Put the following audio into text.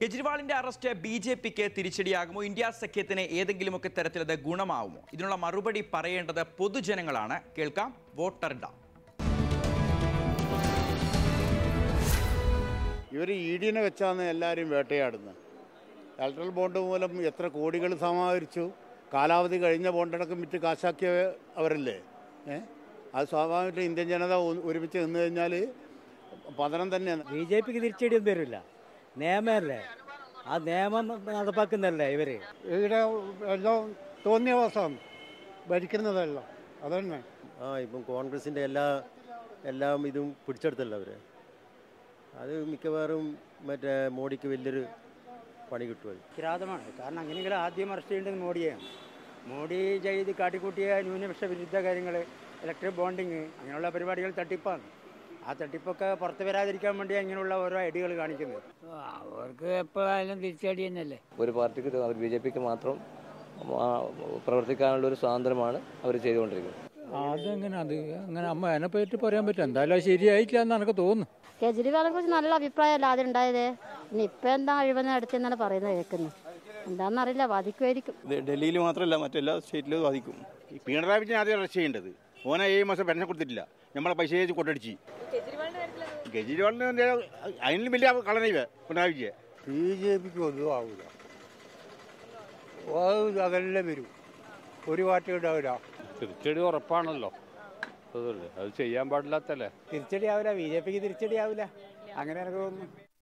കെജ്രിവാളിന്റെ അറസ്റ്റ് ബി ജെ പിക്ക് തിരിച്ചടിയാകുമോ ഇന്ത്യ സഖ്യത്തിന് ഏതെങ്കിലുമൊക്കെ തരത്തിലത് ഗുണമാവുമോ ഇതിനുള്ള മറുപടി പറയേണ്ടത് പൊതുജനങ്ങളാണ് കേൾക്കാം വോട്ടറിട ഇവർ ഇ ഡിനെ വെച്ചാണ് എല്ലാവരും വേട്ടയാടുന്നത് ഇലക്ട്രൽ ബോണ്ട് മൂലം എത്ര കോടികൾ സമാഹരിച്ചു കാലാവധി കഴിഞ്ഞ ബോണ്ടടക്കം വിറ്റ് കാശാക്കിയ അവരല്ലേ ഏ അത് സ്വാഭാവികമായിട്ടും ഇന്ത്യൻ ജനത ഒ- ഒരുമിച്ച് നിന്ന് കഴിഞ്ഞാൽ പതനം തന്നെയാണ് ബി ജെ പിക്ക് തിരിച്ചടിയൊന്നും വരില്ല നിയമമല്ലേ ആ നിയമം നടപ്പാക്കുന്നല്ലേ ഇവര് ഇവിടെ എല്ലാം തോന്നിയ ദിവസം ഭരിക്കുന്നതെല്ലാം അതന്നെ ആ ഇപ്പം കോൺഗ്രസിൻ്റെ എല്ലാ എല്ലാം ഇതും പിടിച്ചെടുത്തല്ലോ അവർ അത് മിക്കവാറും മറ്റേ മോഡിക്ക് വലിയൊരു പണി കിട്ടുമത് കിരാതമാണ് കാരണം അങ്ങനെയെങ്കിലും ആദ്യം അറസ്റ്റ് ചെയ്യേണ്ടത് മോഡിയാണ് മോഡി ചെയ്ത് കാട്ടിക്കൂട്ടിയ ന്യൂനപക്ഷ വിരുദ്ധ കാര്യങ്ങൾ ഇലക്ട്രിക് ബോണ്ടിങ് അങ്ങനെയുള്ള പരിപാടികൾ തട്ടിപ്പാണ് ആ തട്ടിപ്പൊക്കെ പുറത്ത് വരാതിരിക്കാൻ വേണ്ടി അങ്ങനെയുള്ള ഓരോ ഐഡിയകൾ കാണിക്കുന്നത് അവർക്ക് എപ്പോഴായാലും തിരിച്ചടി തന്നെയല്ലേ ഒരു പാർട്ടിക്ക് ബി ജെ പിക്ക് മാത്രം ആ, പ്രവർത്തിക്കാനുള്ള ഒരു സ്വാതന്ത്ര്യമാണ് അവർ ചെയ്തുകൊണ്ടിരിക്കുന്നത് അതെങ്ങനെ അത് അങ്ങനെ അമ്മ അതിനെ പറ്റി പറയാൻ പറ്റും എന്തായാലും അത് ശരിയായിട്ടില്ല എന്ന് എനിക്ക് തോന്നുന്നു കേജ്രിവാളിനെ കുറിച്ച് നല്ല അഭിപ്രായമല്ല ആദ്യം ഉണ്ടായത് ഇനി ഇപ്പൊ എന്താ അഴിമതി നടത്തിയെന്നാണ് പറയുന്നത് കേൾക്കുന്നത് എന്താണെന്നറിയില്ല ബാധിക്കുമായിരിക്കും ഇത് ഡൽഹിയിൽ മാത്രമല്ല മറ്റെല്ലാ സ്റ്റേറ്റിലും ബാധിക്കും ഈ പിണറായി വിജയൻ ആദ്യം അറസ്റ്റ് ചെയ്യേണ്ടത് ഓനെ ഏഴ് മാസം പെൻഷൻ കൊടുത്തിട്ടില്ല നമ്മളെ പൈസ ചേച്ചി കൊണ്ടടിച്ച് കെജ്രിവാളിന് എന്തേലും അതിനും വലിയ കളനൈവ പിണറായി വിജയൻ ബി ജെ പിക്ക് ഒന്നും ആവില്ല അത് അതെല്ലാം വരും ഒരു പാർട്ടി ഉണ്ടാവില്ല തിരിച്ചടി ഉറപ്പാണല്ലോ അതല്ലേ അത് ചെയ്യാൻ പാടില്ലാത്തല്ലേ തിരിച്ചടി ആവില്ല ബി ജെ പിക്ക് തിരിച്ചടി ആവില്ല അങ്ങനെ എനിക്ക് തോന്നുന്നു